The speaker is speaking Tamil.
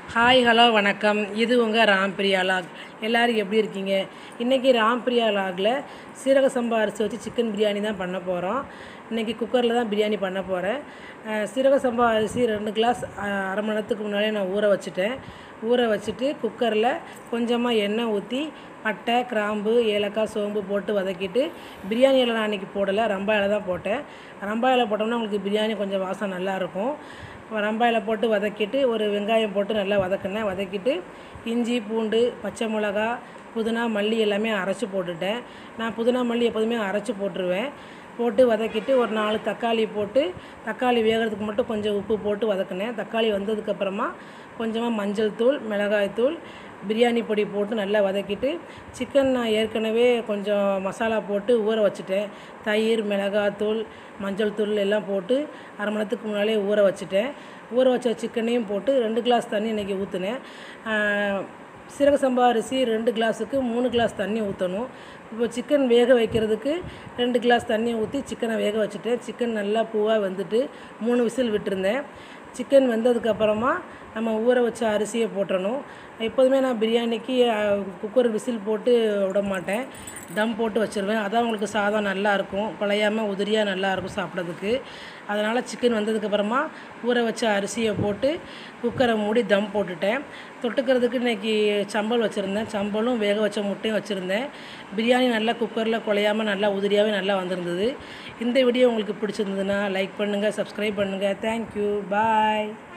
ஹாய் ஹலோ வணக்கம் இது உங்கள் ராம்பிரியா லாக் எல்லோரும் எப்படி இருக்கீங்க இன்றைக்கி ராம்பிரியா லாகில் சீரக சம்பா அரிசி வச்சு சிக்கன் பிரியாணி தான் பண்ண போகிறோம் இன்றைக்கி குக்கரில் தான் பிரியாணி பண்ண போகிறேன் அஹ், சீரக சம்பா அரிசி ரெண்டு கிளாஸ் அஹ், அரை மணி நேரத்துக்கு முன்னாடியே நான் ஊற வச்சுட்டேன் ஊற வச்சுட்டு குக்கரில் கொஞ்சமாக எண்ணெய் ஊற்றி பட்டை கிராம்பு ஏலக்காய் சோம்பு போட்டு வதக்கிட்டு பிரியாணி இலை நான் அன்றைக்கி போடலை ரம்பா இலை தான் போட்டேன் ரம்பா இலை போட்டோம்னா உங்களுக்கு பிரியாணி கொஞ்சம் வாசம் நல்லாயிருக்கும் ரம்பாயில் போட்டு வதக்கிட்டு ஒரு வெங்காயம் போட்டு நல்லா வதக்கினேன் வதக்கிட்டு இஞ்சி பூண்டு பச்சை மிளகா புதினா மல்லி எல்லாமே அரைச்சி போட்டுட்டேன் நான் புதினா மல்லி எப்போதுமே அரைச்சி போட்டுருவேன் போட்டு வதக்கிட்டு ஒரு நாலு தக்காளி போட்டு தக்காளி வேகிறதுக்கு மட்டும் கொஞ்சம் உப்பு போட்டு வதக்கினேன் தக்காளி வந்ததுக்கப்புறமா கொஞ்சமாக மஞ்சள் தூள் மிளகாய் தூள் பிரியாணி பொடி போட்டு நல்லா வதக்கிட்டு சிக்கன் நான் ஏற்கனவே கொஞ்சம் மசாலா போட்டு ஊற வச்சுட்டேன் தயிர் மிளகாத்தூள் மஞ்சள் தூள் எல்லாம் போட்டு அரை மணி நேரத்துக்கு முன்னாலே ஊற வச்சுட்டேன் ஊற வச்ச சிக்கனையும் போட்டு ரெண்டு கிளாஸ் தண்ணி இன்றைக்கி ஊற்றினேன் சீரக சம்பா அரிசி ரெண்டு கிளாஸுக்கு மூணு கிளாஸ் தண்ணி ஊற்றணும் இப்போ சிக்கன் வேக வைக்கிறதுக்கு ரெண்டு கிளாஸ் தண்ணி ஊற்றி சிக்கனை வேக வச்சுட்டேன் சிக்கன் நல்லா பூவாக வெந்துட்டு மூணு விசில் விட்டுருந்தேன் சிக்கன் வெந்ததுக்கப்புறமா நம்ம ஊற வச்ச அரிசியை போட்டுறணும் எப்போதுமே நான் பிரியாணிக்கு அஹ், குக்கர் விசில் போட்டு விட மாட்டேன் தம் போட்டு வச்சுருவேன் அதான் உங்களுக்கு சாதம் நல்லாயிருக்கும் குழையாமல் உதிரியாக நல்லாயிருக்கும் சாப்பிட்றதுக்கு அதனால் சிக்கன் வந்ததுக்கப்புறமா ஊற வச்ச அரிசியை போட்டு குக்கரை மூடி தம் போட்டுட்டேன் தொட்டுக்கிறதுக்கு இன்றைக்கி சம்பல் வச்சுருந்தேன் சம்பலும் வேக வச்ச முட்டையும் வச்சுருந்தேன் பிரியாணி நல்லா குக்கரில் குழையாமல் நல்லா உதிரியாகவே நல்லா வந்திருந்தது இந்த வீடியோ உங்களுக்கு பிடிச்சிருந்ததுன்னா லைக் பண்ணுங்கள் சப்ஸ்கிரைப் பண்ணுங்கள் தேங்க்யூ பாய்